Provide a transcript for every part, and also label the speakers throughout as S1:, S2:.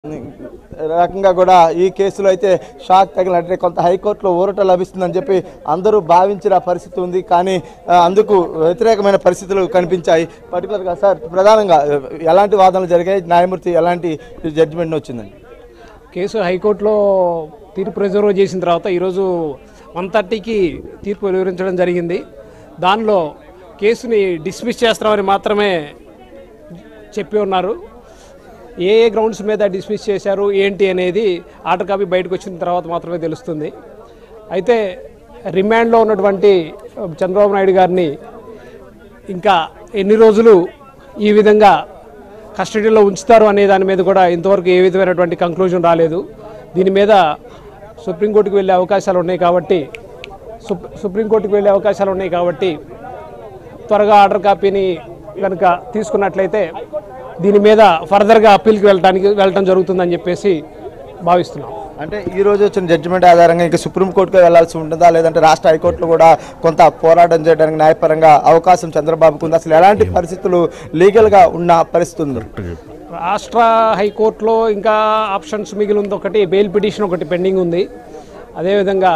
S1: రకంగా కూడా ఈ కేసులో అయితే షాక్ తగిలినట్టే కొంత హైకోర్టులో ఊరట లభిస్తుందని చెప్పి అందరూ భావించిన పరిస్థితి ఉంది కానీ ఆ, అందుకు వ్యతిరేకమైన పరిస్థితులు కనిపించాయి పర్టికులర్గా సార్ ప్రధానంగా ఎలాంటి వాదనలు జరిగాయి న్యాయమూర్తి ఎలాంటి జడ్జిమెంట్ వచ్చిందండి
S2: కేసు హైకోర్టులో తీర్పు రిజర్వ్ చేసిన తర్వాత ఈరోజు వన్ థర్టీకి తీర్పు వివరించడం జరిగింది దానిలో కేసుని డిస్మిస్ చేస్తామని మాత్రమే చెప్పి ఉన్నారు ఏ ఏ గ్రౌండ్స్ మీద డిస్మిస్ చేశారు ఏంటి అనేది ఆర్డర్ కాపీ బయటకు వచ్చిన తర్వాత మాత్రమే తెలుస్తుంది అయితే రిమాండ్లో ఉన్నటువంటి చంద్రబాబు నాయుడు గారిని ఇంకా ఎన్ని రోజులు ఈ విధంగా కస్టడీలో ఉంచుతారు అనే దాని మీద కూడా ఇంతవరకు ఏ విధమైనటువంటి కంక్లూజన్ రాలేదు దీని మీద సుప్రీంకోర్టుకు వెళ్ళే అవకాశాలు ఉన్నాయి కాబట్టి సుప్ సుప్రీంకోర్టుకు వెళ్ళే అవకాశాలు ఉన్నాయి కాబట్టి త్వరగా ఆర్డర్ కాపీని కనుక తీసుకున్నట్లయితే దీని మీద ఫర్దర్గా అప్పీల్కి వెళ్ళడానికి వెళ్ళటం జరుగుతుందని చెప్పేసి భావిస్తున్నాం
S1: అంటే ఈ రోజు వచ్చిన జడ్జిమెంట్ ఆధారంగా ఇంకా సుప్రీంకోర్టుకు వెళ్లాల్సి ఉంటుందా లేదంటే రాష్ట్ర హైకోర్టులో కూడా కొంత పోరాటం చేయడానికి న్యాయపరంగా అవకాశం చంద్రబాబుకు ఉంది అసలు ఎలాంటి పరిస్థితులు లీగల్గా ఉన్న పరిస్థితి ఉంది
S2: రాష్ట్ర హైకోర్టులో ఇంకా ఆప్షన్స్ మిగిలి ఉంది ఒకటి బెయిల్ పిటిషన్ ఒకటి పెండింగ్ ఉంది అదేవిధంగా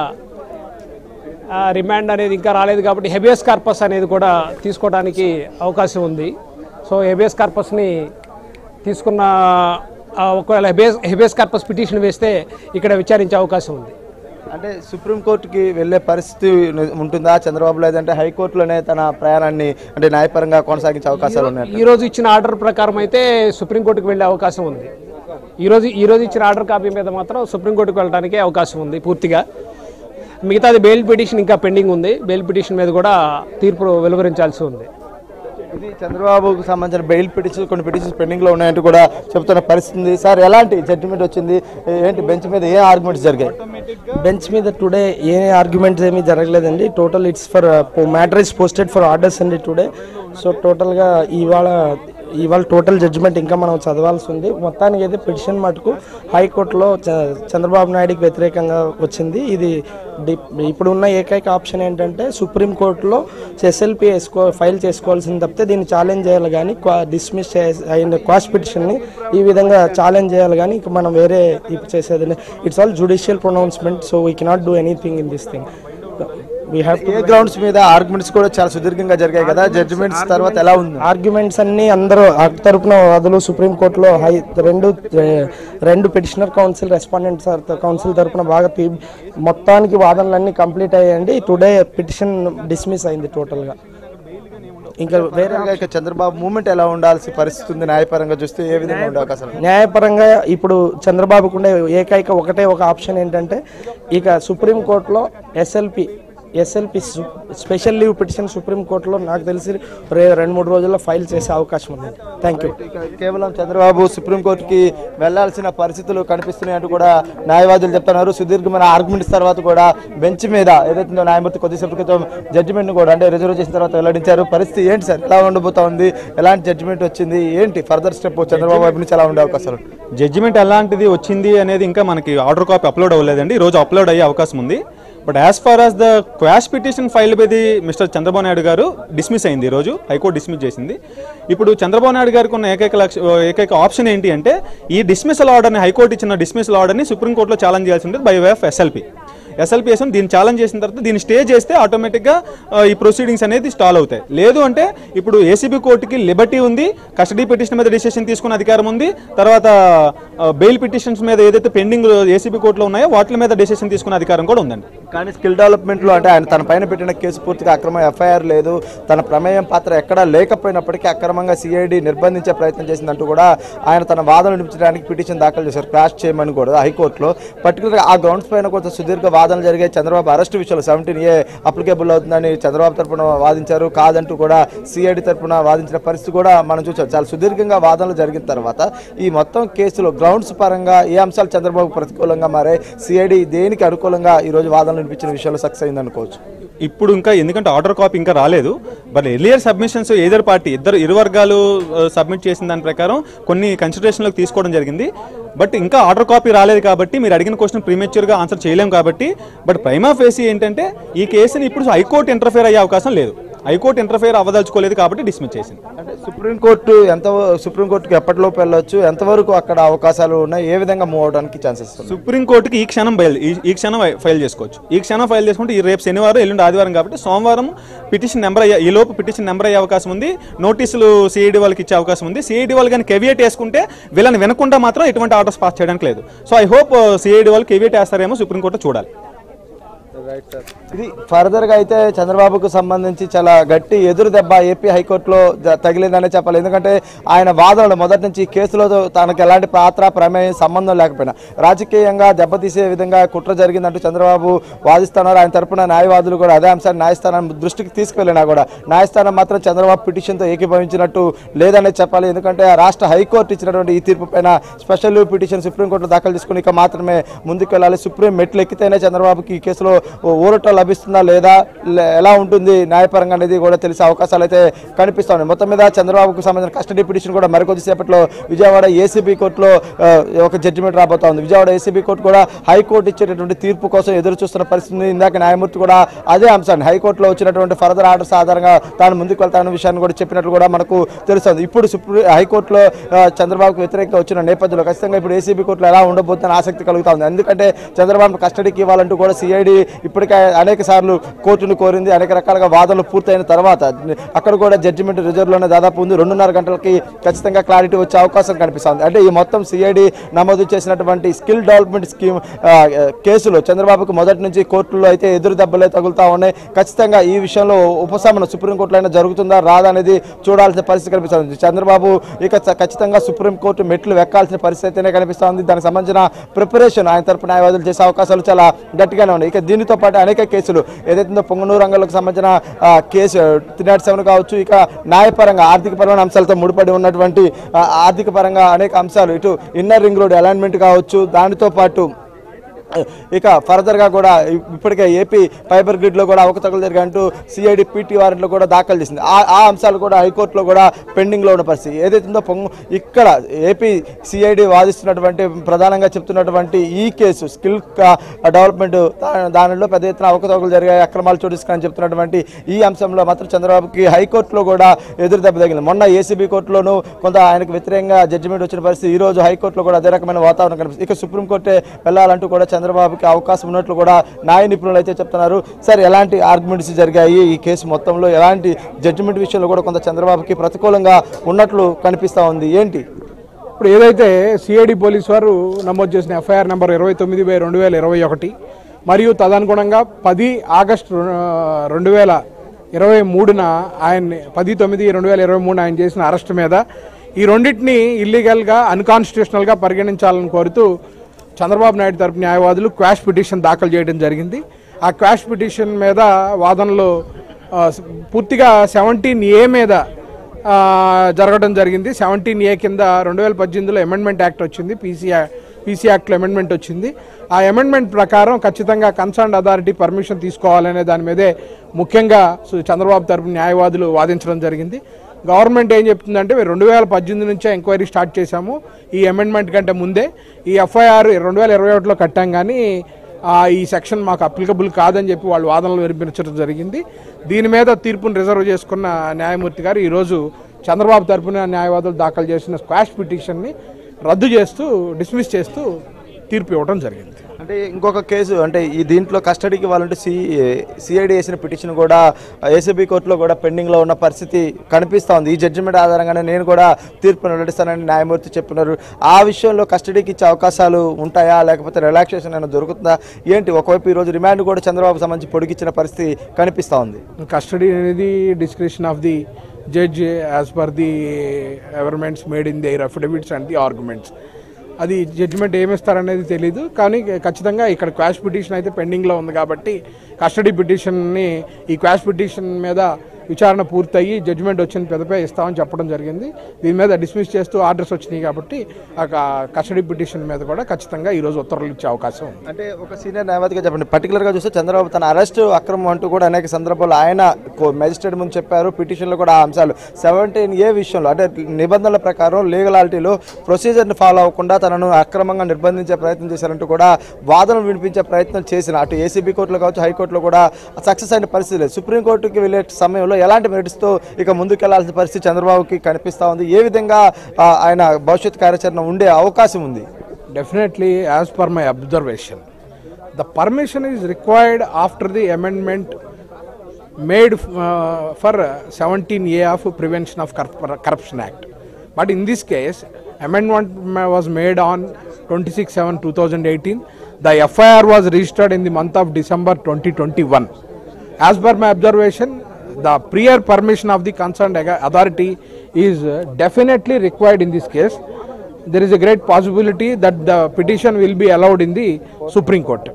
S2: ఆ, రిమాండ్ అనేది ఇంకా రాలేదు కాబట్టి హెబియస్ కార్పస్ అనేది కూడా తీసుకోవడానికి అవకాశం ఉంది సో హెబియస్ కార్పస్ని తీసుకున్న ఆ, ఒకవేళ హెబియస్ హెబియస్ కార్పస్ పిటిషన్ వేస్తే ఇక్కడ విచారించే అవకాశం ఉంది
S1: అంటే సుప్రీంకోర్టుకి వెళ్ళే పరిస్థితి ఉంటుందా చంద్రబాబు లేదంటే హైకోర్టులోనే తన ప్రయాణాన్ని అంటే న్యాయపరంగా కొనసాగించే అవకాశాలు ఉన్నాయి
S2: ఈ రోజు ఇచ్చిన ఆర్డర్ ప్రకారం అయితే సుప్రీంకోర్టుకు వెళ్ళే అవకాశం ఉంది ఈ రోజు ఈ రోజు ఇచ్చిన ఆర్డర్ కాపీ మీద మాత్రం సుప్రీంకోర్టుకు వెళ్ళడానికి అవకాశం ఉంది పూర్తిగా మిగతాది బెయిల్ పిటిషన్ ఇంకా పెండింగ్ ఉంది బెయిల్ పిటిషన్ మీద కూడా తీర్పు వెలువరించాల్సి ఉంది
S1: ఇది చంద్రబాబుకు సంబంధించిన బెయిల్ పిటిషన్ కొన్ని పిటిషన్స్ పెండింగ్ లో ఉన్నాయంటూ కూడా చెప్తున్న పరిస్థితి ఉంది సార్ ఎలాంటి జడ్జిమెంట్ వచ్చింది ఏంటి బెంచ్ మీద ఏ ఆర్గ్యుమెంట్స్ జరిగాయి
S3: బెంచ్ మీద టుడే ఏ ఆర్గ్యుమెంట్స్ ఏమీ జరగలేదండి total it's for matter is posted for orders అండి టుడే సో టోటల్గా ఇవాళ ఇవాళ టోటల్ జడ్జిమెంట్ ఇంకా మనం చదవాల్సి ఉంది మొత్తానికి అయితే పిటిషన్ మటుకు హైకోర్టులో చ- చంద్రబాబు నాయుడుకి వ్యతిరేకంగా వచ్చింది ఇది డి- ఇప్పుడు ఉన్న ఏకైక ఆప్షన్ ఏంటంటే సుప్రీంకోర్టులో ఎస్ఎల్పి వేసుకో ఫైల్ చేసుకోవాల్సింది తప్పితే దీన్ని ఛాలెంజ్ చేయాలి కానీ డిస్మిస్ అయిన క్వాష్ పిటిషన్ని ఈ విధంగా ఛాలెంజ్ చేయాలి కానీ ఇక మనం వేరే ఇప్పుడు చేసేది it's all judicial pronouncement so we cannot do anything in this thing we have
S1: ఏ గ్రౌండ్స్ మీద ఆర్గ్యుమెంట్స్ కూడా చాలా సుదీర్ఘంగా జరిగాయి కదా జడ్జిమెంట్స్ తర్వాత ఎలా ఉంది
S3: ఆర్గ్యుమెంట్స్ అన్ని అందరూ అటు తరపున వాదులు సుప్రీంకోర్టులో హై రెండు రెండు పిటిషనర్ కౌన్సిల్ రెస్పాండెంట్ కౌన్సిల్ తరపున బాగా తీ మొత్తానికి వాదనలన్నీ కంప్లీట్ అయ్యాయండి టుడే పిటిషన్ డిస్మిస్ అయింది టోటల్గా ఇంకా వేరే
S1: వేరేగా ఇక చంద్రబాబు మూమెంట్ ఎలా ఉండాల్సి పరిస్థితి ఉంది న్యాయపరంగా చూస్తే ఏ విధంగా ఉండే అవకాశాలు ఉన్నాయి?
S3: న్యాయపరంగా ఇప్పుడు చంద్రబాబుకు ఉండే ఏకైక ఒకటే ఒక ఆప్షన్ ఏంటంటే ఇక సుప్రీంకోర్టులో S L P S L P special leave petition సుప్రీంకోర్టులో నాకు తెలిసి రే రెండు మూడు రోజుల్లో ఫైల్ చేసే అవకాశం ఉంది థ్యాంక్ యూ
S1: ఇక కేవలం చంద్రబాబు సుప్రీంకోర్టుకి వెళ్లాల్సిన పరిస్థితులు కనిపిస్తున్నాయి అంటూ కూడా న్యాయవాదులు చెప్తున్నారు సుదీర్ఘమైన ఆర్గ్యుమెంట్స్ తర్వాత కూడా బెంచ్ మీద ఏదైతుందో న్యాయమూర్తి కొద్దిసేపు క్రితం జడ్జిమెంట్ కూడా అంటే రిజర్వ్ చేసిన తర్వాత వెల్లడించారు పరిస్థితి ఏంటి సార్ ఎలా ఉండబోతా ఉంది ఎలాంటి జడ్జిమెంట్ వచ్చింది ఏంటి ఫర్దర్ స్టెప్ చంద్రబాబు వైపు నుంచి ఎలా ఉండే అవకాశాలు ఉన్నాయి?
S4: జడ్జిమెంట్ ఎలాంటిది వచ్చింది అనేది ఇంకా మనకి ఆర్డర్ కాపీ అప్లోడ్ అవ్వలేదండి ఈ రోజు అప్లోడ్ అయ్యే అవకాశం ఉంది but as far as the quash petition file by mister Chandrababu Naidu garu dismiss అయింది ఈ రోజు హైకోర్టు డిస్మిస్ చేసింది ఇప్పుడు చంద్రబాబు నాయుడు గారికి ఉన్న ఏకైక లక్ష ఏకైక ఆప్షన్ ఏంటి అంటే ఈ డిస్మిసల్ ఆర్డర్ని హైకోర్టు ఇచ్చిన డిస్మిసల్ ఆర్డర్ని సుప్రీంకోర్టులో ఛాలెంజ్ చేయాల్సి ఉంటుంది by way of S L P S L P వేసాం దీన్ని ఛాలెంజ్ చేసిన తర్వాత దీన్ని స్టే చేస్తే ఆటోమేటిక్గా ఆ, ఈ ప్రొసీడింగ్స్ అనేది స్టాల్ అవుతాయి లేదు అంటే ఇప్పుడు ఏసీబీ కోర్టుకి లిబర్టీ ఉంది కస్టడీ పిటిషన్ మీద డిసిషన్ తీసుకునే అధికారం ఉంది తర్వాత బెయిల్ పిటిషన్స్ మీద ఏదైతే పెండింగ్ ఏసీబీ కోర్టులో ఉన్నాయో వాటి మీద డిసిషన్ తీసుకునే అధికారం కూడా ఉందండి
S1: కానీ స్కిల్ డెవలప్మెంట్లో అంటే ఆయన తన పైన పెట్టిన కేసు పూర్తిగా అక్రమ ఎఫ్ఐఆర్ లేదు తన ప్రమేయం పాత్ర ఎక్కడా లేకపోయినప్పటికీ అక్రమంగా సిఐడి నిర్బంధించే ప్రయత్నం చేసిందంటూ కూడా ఆయన తన వాదన వినిపించడానికి పిటిషన్ దాఖలు చేశారు క్రాష్ చేయమని కూడా హైకోర్టులో పర్టికులర్గా ఆ గ్రౌండ్స్ పైన కొంత సుదీర్ఘ వాదనలు జరిగాయి చంద్రబాబు అరెస్ట్ విషయంలో సెవెంటీన్ ఏ అప్లికేబుల్ అవుతుందని చంద్రబాబు తరపున వాదించారు కాదంటూ కూడా సిఐడి తరపున వాదించిన పరిస్థితి కూడా మనం చూసాం చాలా సుదీర్ఘంగా వాదనలు జరిగిన తర్వాత ఈ మొత్తం కేసులో గ్రౌండ్స్ పరంగా ఏ అంశాలు చంద్రబాబు ప్రతికూలంగా మారాయి సిఐడి దేనికి అనుకూలంగా ఈ రోజు వాదనలు వినిపించిన విషయంలో సక్సెస్ అయింది అనుకోవచ్చు
S4: ఇప్పుడు ఇంకా ఎందుకంటే ఆర్డర్ కాపీ ఇంకా రాలేదు but earlier submissions either party ఇద్దరు ఇరు వర్గాలు సబ్మిట్ చేసిన దాని ప్రకారం కొన్ని కన్సిడరేషన్లోకి తీసుకోవడం జరిగింది బట్ ఇంకా ఆర్డర్ కాపీ రాలేదు కాబట్టి మీరు అడిగిన క్వశ్చన్ ప్రీమెచ్యూర్గా ఆన్సర్ చేయలేం కాబట్టి బట్ ప్రైమా ఫేసి ఏంటంటే ఈ కేసుని ఇప్పుడు హైకోర్టు ఇంటర్ఫేర్ అయ్యే అవకాశం లేదు హైకోర్టు ఇంటర్ఫేర్ అవ్వదలుచుకోలేదు కాబట్టి డిస్మిస్ చేసింది
S1: అంటే సుప్రీంకోర్టు ఎంత సుప్రీంకోర్టుకి ఎప్పటిలోపు వెళ్ళొచ్చు ఎంతవరకు అక్కడ అవకాశాలు ఉన్నాయి ఏ విధంగా మూవ్ అవడానికి ఛాన్సెస్ ఉన్నాయి
S4: సుప్రీంకోర్టుకి ఈ క్షణం బయలు ఈ- ఈ క్షణం ఫైల్ చేసుకోవచ్చు ఈ క్షణం ఫైల్ చేసుకుంటే ఈ రేపు శనివారం ఎల్లుండి ఆదివారం కాబట్టి సోమవారం పిటిషన్ నెంబర్ అయ్యే ఈ లోపు పిటిషన్ నెంబర్ అయ్యే అవకాశం ఉంది నోటీసులు సిఐడి వాళ్ళకి ఇచ్చే అవకాశం ఉంది సిఐడి వాళ్ళు కానీ కెవియేట్ వేసుకుంటే వీళ్ళని వినకుండా మాత్రం ఎటువంటి ఆర్డర్స్ పాస్ చేయడానికి లేదు సో ఐ హోప్ సిఐడి వాళ్ళు కెవియేట్ వేస్తారేమో సుప్రీంకోర్టు చూడాలి
S1: ఇది ఫర్దర్ గా అయితే చంద్రబాబుకు సంబంధించి చాలా గట్టి ఎదురు దెబ్బ ఏపీ హైకోర్టులో జ- తగిలిందనే చెప్పాలి ఎందుకంటే ఆయన వాదనలు మొదటి నుంచి ఈ కేసులో తనకు ఎలాంటి పాత్ర ప్రమేయం సంబంధం లేకపోయినా రాజకీయంగా దెబ్బతీసే విధంగా కుట్ర జరిగిందంటూ చంద్రబాబు వాదిస్తున్నారు ఆయన తరపున న్యాయవాదులు కూడా అదే అంశాన్ని న్యాయస్థానం దృష్టికి తీసుకువెళ్ళినా కూడా న్యాయస్థానం మాత్రం చంద్రబాబు పిటిషన్తో ఏకీభవించినట్టు లేదనే చెప్పాలి ఎందుకంటే ఆ రాష్ట్ర హైకోర్టు ఇచ్చినటువంటి ఈ తీర్పు పైన స్పెషల్ పిటిషన్ సుప్రీంకోర్టులో దాఖలు చేసుకుని ఇక మాత్రమే ముందుకు వెళ్ళాలి సుప్రీం మెట్లు ఎక్కితేనే చంద్రబాబుకి ఈ కేసులో ఊరట లభిస్తుందా లేదా లే- ఎలా ఉంటుంది న్యాయపరంగా అనేది కూడా తెలిసే అవకాశాలు అయితే కనిపిస్తా ఉన్నాయి మొత్తం మీద చంద్రబాబుకు సంబంధించిన కస్టడీ పిటిషన్ కూడా మరికొద్దిసేపట్లో విజయవాడ ఏసీబీ కోర్టులో ఆ, ఒక జడ్జిమెంట్ రాబోతా ఉంది విజయవాడ ఏసీబీ కోర్టు కూడా హైకోర్టు ఇచ్చేటటువంటి తీర్పు కోసం ఎదురు చూస్తున్న పరిస్థితి ఉంది. ఇందాక న్యాయమూర్తి కూడా అదే అంశాన్ని హైకోర్టులో వచ్చినటువంటి ఫర్దర్ ఆర్డర్స్ ఆధారంగా తాను ముందుకు వెళ్తానన్న విషయాన్ని కూడా చెప్పినట్లు కూడా మనకు తెలుస్తుంది ఇప్పుడు సుప్రీం హైకోర్టులో ఆ, చంద్రబాబుకు వ్యతిరేకంగా వచ్చిన నేపథ్యంలో ఖచ్చితంగా ఇప్పుడు ఏసీబీ కోర్టులో ఎలా ఉండబోతుందని ఆసక్తి కలుగుతా ఉంది ఎందుకంటే చంద్రబాబు కస్టడీకి ఇవ్వాలంటూ కూడా సిఐడి ఇప్పటికే అనేక సార్లు కోర్టును కోరింది అనేక రకాలుగా వాదనలు పూర్తయిన తర్వాత అక్కడ కూడా జడ్జిమెంట్ రిజర్వ్లోనే దాదాపు ఉంది రెండున్నర గంటలకి ఖచ్చితంగా క్లారిటీ వచ్చే అవకాశం కనిపిస్తుంది అంటే ఈ మొత్తం సిఐడి నమోదు చేసినటువంటి స్కిల్ డెవలప్మెంట్ స్కీమ్ ఆ, కేసులో చంద్రబాబుకు మొదటి నుంచి కోర్టులో అయితే ఎదురు దెబ్బలే తగులుతా ఉన్నాయి ఖచ్చితంగా ఈ విషయంలో ఉపశమనం సుప్రీంకోర్టులో అయినా జరుగుతుందా రాదా అనేది చూడాల్సిన పరిస్థితి కనిపిస్తుంది చంద్రబాబు ఇక చ- ఖచ్చితంగా సుప్రీంకోర్టు మెట్లు వెక్కాల్సిన పరిస్థితి అయితేనే కనిపిస్తా ఉంది దానికి సంబంధించిన ప్రిపరేషన్ ఆయన తరపు న్యాయవాదులు చేసే అవకాశాలు చాలా గట్టిగానే ఉన్నాయి ఇక దీనితో పాటు అనేక కేసులు ఏదైతే పొంగనూరు రంగంలోకి సంబంధించిన ఆ, కేసు త్రీ నాట్ సెవెన్ కావచ్చు ఇక న్యాయపరంగా ఆర్థికపరమైన అంశాలతో ముడిపడి ఉన్నటువంటి ఆ, ఆర్థిక పరంగా అనేక అంశాలు ఇటు ఇన్నర్ రింగ్ రోడ్ అలైన్మెంట్ కావచ్చు దానితో పాటు ఇక ఫర్దర్గా కూడా ఇప్పటికే ఏపీ ఫైబర్ గ్రిడ్లో కూడా అవకతవకలు జరిగాయంటూ సిఐడి పీటీ వారెంట్లో కూడా దాఖలు చేసింది ఆ ఆ అంశాలు కూడా హైకోర్టులో కూడా పెండింగ్లో ఉన్న పరిస్థితి ఏదైతే ఉందో పొంగు ఇక్కడ ఏపీ సిఐడి వాదిస్తున్నటువంటి ప్రధానంగా చెప్తున్నటువంటి ఈ కేసు స్కిల్ డెవలప్మెంట్ దా- దానిలో పెద్ద ఎత్తున అవకతవకలు జరిగాయి అక్రమాలు చోటిస్తున్నాయని చెప్తున్నటువంటి ఈ అంశంలో మాత్రం చంద్రబాబుకి హైకోర్టులో కూడా ఎదురు దెబ్బ తగిలింది మొన్న ఏసీబీ కోర్టులోనూ కొంత ఆయనకు వ్యతిరేకంగా జడ్జిమెంట్ వచ్చిన పరిస్థితి ఈ రోజు హైకోర్టులో కూడా అదే రకమైన వాతావరణం కనిపిస్తుంది ఇక సుప్రీంకోర్టే వెళ్ళాలంటూ కూడా చంద్రబాబుకి అవకాశం ఉన్నట్లు కూడా న్యాయ నిపుణులు అయితే చెప్తున్నారు సార్ ఎలాంటి ఆర్గ్యుమెంట్స్ జరిగాయి ఈ కేసు మొత్తంలో ఎలాంటి జడ్జిమెంట్ విషయంలో కూడా కొంత చంద్రబాబుకి ప్రతికూలంగా ఉన్నట్లు కనిపిస్తా ఉంది ఏంటి
S2: ఇప్పుడు ఏదైతే సిఐడి పోలీస్ వారు నమోదు చేసిన ఎఫ్ఐఆర్ నెంబర్ ఇరవై తొమ్మిది బై రెండు వేల ఇరవై ఒకటి మరియు తదనుగుణంగా పది ఆగస్టు రెండు వేల ఇరవై మూడున ఆయన్ని పది తొమ్మిది రెండు వేల ఇరవై మూడున ఆయన చేసిన అరెస్ట్ మీద ఈ రెండింటిని ఇల్లీగల్గా అన్కాన్స్టిట్యూషనల్గా పరిగణించాలని కోరుతూ చంద్రబాబు నాయుడు తరపు న్యాయవాదులు క్వాష్ పిటిషన్ దాఖలు చేయడం జరిగింది ఆ క్వాష్ పిటిషన్ మీద వాదనలు ఆ, పూర్తిగా సెవెంటీన్ ఏ మీద ఆ, జరగడం జరిగింది సెవెంటీన్ ఏ కింద రెండు వేల పద్దెనిమిదిలో అమెండ్మెంట్ యాక్ట్ వచ్చింది పీసీ పీసీ యాక్ట్లో అమెండ్మెంట్ వచ్చింది ఆ అమెండ్మెంట్ ప్రకారం ఖచ్చితంగా కన్సర్న్ అథారిటీ పర్మిషన్ తీసుకోవాలనే దాని మీదే ముఖ్యంగా సు- చంద్రబాబు తరపు న్యాయవాదులు వాదించడం జరిగింది గవర్నమెంట్ ఏం చెప్తుందంటే మేము రెండు వేల పద్దెనిమిది నుంచే ఎంక్వైరీ స్టార్ట్ చేశాము ఈ అమెండ్మెంట్ కంటే ముందే ఈ ఎఫ్ఐఆర్ రెండు వేల ఇరవై ఒకటిలో కట్టాం కానీ ఆ, ఈ సెక్షన్ మాకు అప్లికబుల్ కాదని చెప్పి వాళ్ళు వాదనలు వినిపించడం జరిగింది దీని మీద తీర్పును రిజర్వ్ చేసుకున్న న్యాయమూర్తి గారు ఈరోజు చంద్రబాబు తరపున న్యాయవాదులు దాఖలు చేసిన స్క్వాష్ పిటిషన్ని రద్దు చేస్తూ డిస్మిస్ చేస్తూ తీర్పు ఇవ్వడం జరిగింది
S1: అంటే ఇంకొక కేసు అంటే ఈ దీంట్లో కస్టడీకి వాళ్ళంటే సి సిఐడి వేసిన పిటిషన్ కూడా ఏసీబీ కోర్టులో కూడా పెండింగ్లో ఉన్న పరిస్థితి కనిపిస్తూ ఉంది ఈ జడ్జిమెంట్ ఆధారంగానే నేను కూడా తీర్పు వెల్లడిస్తానని న్యాయమూర్తి చెప్పినారు ఆ విషయంలో కస్టడీకి ఇచ్చే అవకాశాలు ఉంటాయా లేకపోతే రిలాక్సేషన్ అయినా దొరుకుతుందా ఏంటి ఒకవైపు ఈరోజు రిమాండ్ కూడా చంద్రబాబు సంబంధించి పొడిగిచ్చిన పరిస్థితి కనిపిస్తూ ఉంది
S2: కస్టడీ అనేది description of the judge as per the averments made in their affidavits and the arguments అది జడ్జిమెంట్ ఏమిస్తారనేది తెలియదు కానీ ఖచ్చితంగా ఇక్కడ క్వాష్ పిటిషన్ అయితే పెండింగ్లో ఉంది కాబట్టి కస్టడీ పిటిషన్ని ఈ క్వాష్ పిటిషన్ మీద విచారణ పూర్తయి జడ్జిమెంట్ వచ్చిన పెదపే ఇస్తామని చెప్పడం జరిగింది దీని మీద డిస్మిస్ చేస్తూ ఆర్డర్స్ వచ్చినాయి కాబట్టి ఆ కస్టడీ పిటిషన్ మీద కూడా ఖచ్చితంగా ఈరోజు ఉత్తర్వులు ఇచ్చే అవకాశం ఉంది
S1: అంటే ఒక సీనియర్ న్యాయవాదిగా చెప్పండి పర్టికులర్గా చూస్తే చంద్రబాబు తన అరెస్ట్ అక్రమం అంటూ కూడా అనేక సందర్భాల్లో ఆయన మెజిస్ట్రేట్ ముందు చెప్పారు పిటిషన్లో కూడా ఆ అంశాలు సెవెంటీన్ ఏ విషయంలో అంటే నిబంధనల ప్రకారం లీగలాలిటీలో ప్రొసీజర్ని ఫాలో అవ్వకుండా తనను అక్రమంగా నిర్బంధించే ప్రయత్నం చేశారంటూ కూడా వాదనలు వినిపించే ప్రయత్నం చేసిన అటు ఏసీబీ కోర్టులో కావచ్చు హైకోర్టులో కూడా సక్సెస్ అయిన పరిస్థితి లేదు సుప్రీంకోర్టుకి వెళ్ళే సమయంలో హైకోర్టులో ఎలాంటి మెరిట్స్తో ఇక ముందుకెళ్లాల్సిన పరిస్థితి చంద్రబాబుకి కనిపిస్తూ ఉంది ఏ విధంగా ఆ, ఆయన భవిష్యత్ కార్యాచరణ ఉండే అవకాశం ఉంది
S5: Definitely, as per my observation, the permission is required after the amendment made uh, for uh, 17A of Prevention of Corrup- Corruption Act. But in this case, amendment ma- was made on 26 7 2018. The FIR was registered in the month of December 2021. As per my observation, the prior permission of the concerned aga- authority is uh, definitely required in this case. There is a great possibility that the petition will be allowed in the Supreme Court.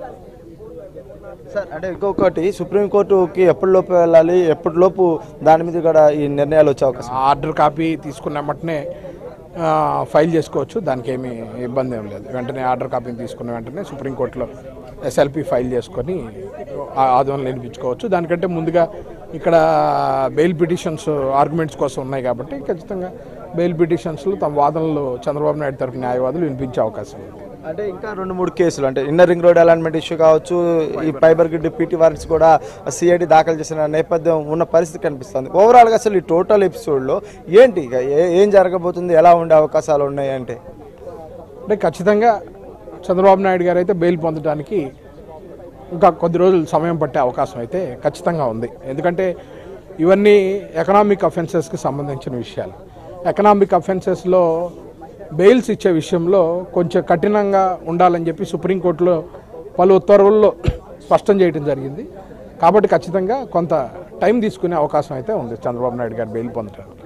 S1: Sir అంటే ఇంకొకటి సుప్రీంకోర్టుకి ఎప్పటిలోపు వెళ్ళాలి ఎప్పటిలోపు దాని మీద కూడా ఈ నిర్ణయాలు వచ్చే అవకాశం
S5: ఆర్డర్ కాపీ తీసుకున్న వెంటనే ఆ, ఫైల్ చేసుకోవచ్చు దానికి ఏమీ ఇబ్బంది ఏం లేదు వెంటనే ఆర్డర్ కాపీని తీసుకున్న వెంటనే సుప్రీంకోర్టులో ఎస్ఎల్పి ఫైల్ చేసుకొని ఆ ఆందోళన వినిపించుకోవచ్చు దానికంటే ముందుగా ఇక్కడ బెయిల్ పిటిషన్స్ ఆర్గ్యుమెంట్స్ కోసం ఉన్నాయి కాబట్టి ఖచ్చితంగా బెయిల్ పిటిషన్స్లో తమ వాదనలు చంద్రబాబు నాయుడు తరఫు న్యాయవాదులు వినిపించే అవకాశం ఉంది
S1: అంటే ఇంకా రెండు మూడు కేసులు అంటే inner ring road allotment issue కావచ్చు ఈ ఫైబర్ గిడ్ పీటీ వారెంట్స్ కూడా సిఐడి దాఖలు చేసిన నేపథ్యం ఉన్న పరిస్థితి కనిపిస్తుంది ఓవరాల్గా అసలు ఈ టోటల్ ఎపిసోడ్లో ఏంటి ఇక ఏ- ఏం జరగబోతుంది ఎలా ఉండే అవకాశాలు ఉన్నాయి అంటే
S5: అంటే ఖచ్చితంగా చంద్రబాబు నాయుడు గారు అయితే బెయిల్ పొందడానికి ఇంకా కొద్ది రోజులు సమయం పట్టే అవకాశం అయితే ఖచ్చితంగా ఉంది ఎందుకంటే ఇవన్నీ ఎకనామిక్ అఫెన్సెస్కి సంబంధించిన విషయాలు ఎకనామిక్ అఫెన్సెస్లో బెయిల్స్ ఇచ్చే విషయంలో కొంచెం కఠినంగా ఉండాలని చెప్పి సుప్రీంకోర్టులో పలు ఉత్తర్వుల్లో స్పష్టం చేయడం జరిగింది కాబట్టి ఖచ్చితంగా కొంత టైం తీసుకునే అవకాశం అయితే ఉంది చంద్రబాబు నాయుడు గారు బెయిల్ పొందడానికి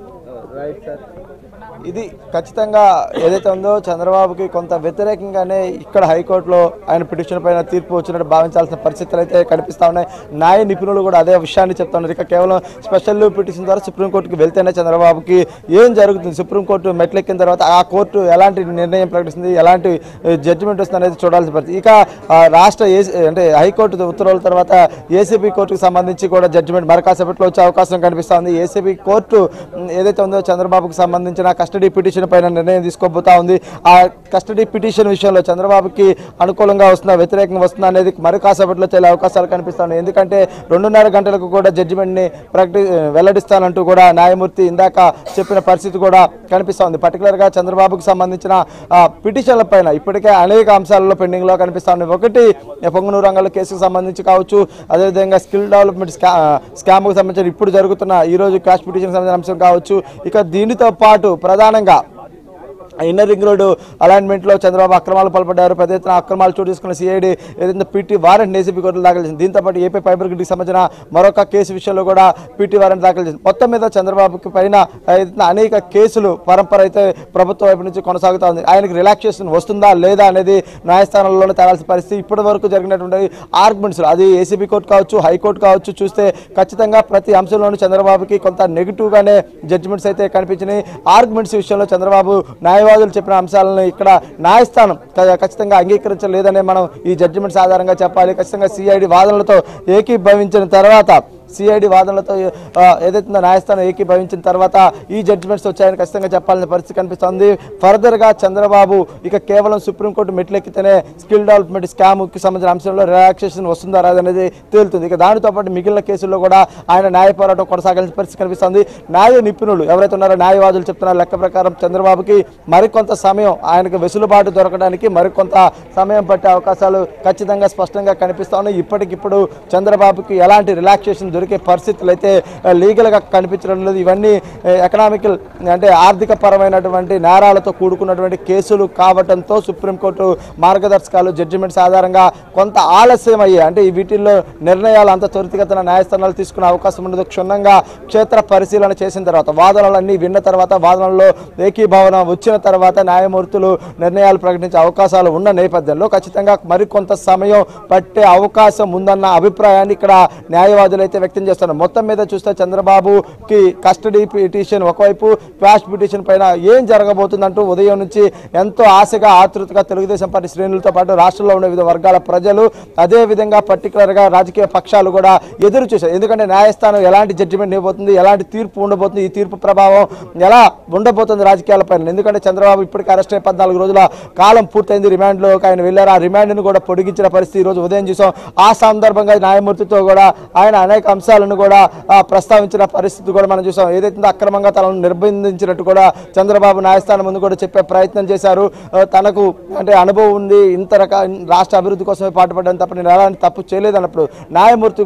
S1: ఇది ఖచ్చితంగా ఏదైతే ఉందో చంద్రబాబుకి కొంత వ్యతిరేకంగానే ఇక్కడ హైకోర్టులో ఆయన పిటిషన్ పైన తీర్పు వచ్చినట్టు భావించాల్సిన పరిస్థితులు అయితే కనిపిస్తా ఉన్నాయి న్యాయ నిపుణులు కూడా అదే విషయాన్ని చెప్తా ఉన్నారు ఇక కేవలం స్పెషల్ పిటిషన్ ద్వారా సుప్రీంకోర్టుకి వెళ్తేనే చంద్రబాబుకి ఏం జరుగుతుంది సుప్రీంకోర్టు మెట్లెక్కిన తర్వాత ఆ కోర్టు ఎలాంటి నిర్ణయం ప్రకటిస్తుంది ఎలాంటి జడ్జిమెంట్ వస్తుంది అనేది చూడాల్సిన పరిస్థితి ఇక ఆ, రాష్ట్ర ఏసీ అంటే హైకోర్టు ఉత్తర్వుల తర్వాత ఏసీబీ కోర్టుకు సంబంధించి కూడా జడ్జిమెంట్ మరి కాసేపట్లో వచ్చే అవకాశం కనిపిస్తా ఉంది ఏసీబీ కోర్టు ఉమ్, ఏదైతే ఉందో చంద్రబాబుకు సంబంధించిన కస్టడీ పిటిషన్ పైన నిర్ణయం తీసుకోబోతా ఉంది ఆ కస్టడీ పిటిషన్ విషయంలో చంద్రబాబుకి అనుకూలంగా వస్తుందా వ్యతిరేకంగా వస్తుందా అనేది మరి కాసేపట్లో చాలా అవకాశాలు కనిపిస్తున్నాయి ఎందుకంటే రెండున్నర గంటలకు కూడా జడ్జిమెంట్ని ప్రకటి వెల్లడిస్తానంటూ కూడా న్యాయమూర్తి ఇందాక చెప్పిన పరిస్థితి కూడా కనిపిస్తా ఉంది పర్టికులర్గా చంద్రబాబుకు సంబంధించిన ఆ, పిటిషన్ల పైన ఇప్పటికే అనేక అంశాలలో పెండింగ్లో కనిపిస్తా ఉన్నాయి ఒకటి పొంగునూరు రంగాల కేసుకు సంబంధించి కావచ్చు అదేవిధంగా స్కిల్ డెవలప్మెంట్ స్కా స్కామ్కు సంబంధించిన ఇప్పుడు జరుగుతున్న ఈ రోజు క్యాష్ పిటిషన్ సంబంధించిన అంశం కావచ్చు ఇక దీనితో పాటు ప్రధానంగా ఇన్నర్ రింగ్ రోడ్డు అలాట్మెంట్లో చంద్రబాబు అక్రమాలు పాల్పడ్డారు పెద్ద ఎత్తున అక్రమాలు చోటు చేసుకున్న సిఐడి ఏదైతే పీటీ వారెంట్ ఏసీబీ కోర్టులో దాఖలు చేసింది దీంతో పాటు ఏపీ ఫైబర్ గ్రిడ్కి సంబంధించిన మరొక కేసు విషయంలో కూడా పీటీ వారెంట్ దాఖలు చేసింది మొత్తం మీద చంద్రబాబుకి పైన ఏదైతే అనేక కేసులు పరంపర అయితే ప్రభుత్వం వైపు నుంచి కొనసాగుతా ఉంది ఆయనకి రిలాక్సేషన్ వస్తుందా లేదా అనేది న్యాయస్థానంలోనే తేలాల్సిన పరిస్థితి ఇప్పటి వరకు జరిగినటువంటి ఆర్గ్యుమెంట్స్ అది ఏసీబీ కోర్టు కావచ్చు హైకోర్టు కావచ్చు చూస్తే ఖచ్చితంగా ప్రతి అంశంలోనూ చంద్రబాబుకి కొంత నెగిటివ్ గానే జడ్జిమెంట్స్ అయితే కనిపించినాయి ఆర్గ్యుమెంట్స్ విషయంలో చంద్రబాబు న్యాయవాదులు చెప్పిన అంశాలను ఇక్కడ న్యాయస్థానం క- ఖచ్చితంగా అంగీకరించలేదనే మనం ఈ జడ్జిమెంట్స్ ఆధారంగా చెప్పాలి ఖచ్చితంగా సిఐడి వాదనలతో ఏకీభవించిన తర్వాత సిఐడి వాదనలతో ఆ, ఏదైతే ఉందో న్యాయస్థానం ఏకీభవించిన తర్వాత ఈ జడ్జిమెంట్స్ వచ్చాయని ఖచ్చితంగా చెప్పాల్సిన పరిస్థితి కనిపిస్తుంది ఫర్దర్గా చంద్రబాబు ఇక కేవలం సుప్రీంకోర్టు మెట్లెక్కితేనే స్కిల్ డెవలప్మెంట్ స్కామ్కి సంబంధించిన అంశంలో రిలాక్సేషన్ వస్తుందా రాదా అనేది తేలుతుంది ఇక దానితో పాటు మిగిలిన కేసుల్లో కూడా ఆయన న్యాయ పోరాటం కొనసాగాల్సిన పరిస్థితి కనిపిస్తుంది న్యాయ నిపుణులు ఎవరైతే ఉన్నారో న్యాయవాదులు చెప్తున్నారో లెక్క ప్రకారం చంద్రబాబుకి మరికొంత సమయం ఆయనకు వెసులుబాటు దొరకడానికి మరికొంత సమయం పట్టే అవకాశాలు ఖచ్చితంగా స్పష్టంగా కనిపిస్తా ఉన్నాయి ఇప్పటికిప్పుడు చంద్రబాబుకి ఎలాంటి రిలాక్సేషన్ దొరికే పరిస్థితులు అయితే ఆ, లీగల్గా కనిపించడం లేదు ఇవన్నీ ఎకనామికల్ అంటే ఆర్థిక పరమైనటువంటి నేరాలతో కూడుకున్నటువంటి కేసులు కావడంతో సుప్రీంకోర్టు మార్గదర్శకాలు జడ్జిమెంట్స్ ఆధారంగా కొంత ఆలస్యం అయ్యాయి అంటే ఈ వీటిల్లో నిర్ణయాలు అంత త్వరితగతిన న్యాయస్థానాలు తీసుకునే అవకాశం ఉండదు క్షుణ్ణంగా క్షేత్ర పరిశీలన చేసిన తర్వాత వాదనలన్నీ విన్న తర్వాత వాదనల్లో ఏకీభావన వచ్చిన తర్వాత న్యాయమూర్తులు నిర్ణయాలు ప్రకటించే అవకాశాలు ఉన్న నేపథ్యంలో ఖచ్చితంగా మరికొంత సమయం పట్టే అవకాశం ఉందన్న అభిప్రాయాన్ని ఇక్కడ న్యాయవాదులు అయితే వ్యక్తం చేస్తున్నారు మొత్తం మీద చూస్తే చంద్రబాబుకి కస్టడీ పిటిషన్ ఒకవైపు క్వాష్ పిటిషన్ పైన ఏం జరగబోతుందంటూ ఉదయం నుంచి ఎంతో ఆశగా ఆతృతగా తెలుగుదేశం పార్టీ శ్రేణులతో పాటు రాష్ట్రంలో ఉన్న వివిధ వర్గాల ప్రజలు అదే విధంగా పర్టికులర్గా రాజకీయ పక్షాలు కూడా ఎదురు చూశారు ఎందుకంటే న్యాయస్థానం ఎలాంటి జడ్జిమెంట్ ఇవ్వబోతుంది ఎలాంటి తీర్పు ఉండబోతుంది ఈ తీర్పు ప్రభావం ఎలా ఉండబోతుంది రాజకీయాలపైన ఎందుకంటే చంద్రబాబు ఇప్పటికే అరెస్ట్ అయ్యి పద్నాలుగు రోజుల కాలం పూర్తయింది రిమాండ్లోకి ఆయన వెళ్ళారు ఆ రిమాండ్ను కూడా పొడిగించిన పరిస్థితి ఈ రోజు ఉదయం చూసాం ఆ సందర్భంగా న్యాయమూర్తితో కూడా ఆయన అనేక అంశాలను కూడా ఆ, ప్రస్తావించిన పరిస్థితి కూడా మనం చూసాం ఏదైతే అక్రమంగా తనను నిర్బంధించినట్టు కూడా చంద్రబాబు న్యాయస్థానం ముందు కూడా చెప్పే ప్రయత్నం చేశారు ఆ, తనకు అంటే అనుభవం ఉంది ఇంత రకాల రాష్ట్ర అభివృద్ధి కోసమే పాటుపడ్డాను తప్ప నేను ఎలాంటి తప్పు చేయలేదు అన్నప్పుడు న్యాయమూర్తి